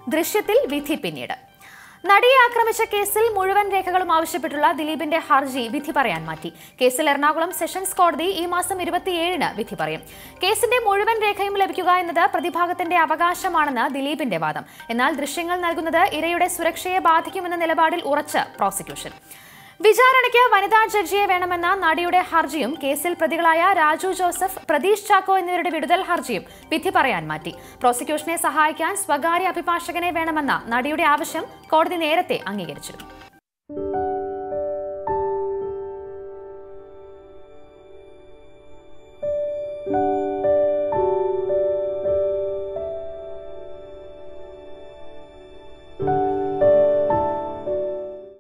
ദൃശ്യത്തിൽ വിധി പിന്നീട് നടിയെ ആക്രമിച്ച കേസിൽ മുഴുവൻ രേഖകളും ആവശ്യപ്പെട്ടുള്ള ദിലീപിന്റെ ഹർജി വിധി പറയാൻ മാറ്റി കേസിൽ എറണാകുളം സെഷൻസ് കോടതി ഈ മാസം ഇരുപത്തിയേഴിന് വിധി പറയും കേസിന്റെ മുഴുവൻ രേഖയും ലഭിക്കുക എന്നത് പ്രതിഭാഗത്തിന്റെ അവകാശമാണെന്ന് ദിലീപിന്റെ വാദം എന്നാൽ ദൃശ്യങ്ങൾ നൽകുന്നത് ഇരയുടെ സുരക്ഷയെ ബാധിക്കുമെന്ന നിലപാടിൽ ഉറച്ച് പ്രോസിക്യൂഷൻ വിചാരണയ്ക്ക് വനിതാ ജഡ്ജിയെ വേണമെന്ന നടിയുടെ ഹർജിയും കേസിൽ പ്രതികളായ രാജു ജോസഫ് പ്രതീഷ് ചാക്കോ എന്നിവരുടെ വിടുതൽ ഹർജിയും വിധി പറയാൻ മാറ്റി പ്രോസിക്യൂഷനെ സഹായിക്കാൻ സ്വകാര്യ അഭിഭാഷകനെ വേണമെന്ന നടിയുടെ ആവശ്യം കോടതി നേരത്തെ അംഗീകരിച്ചിരുന്നു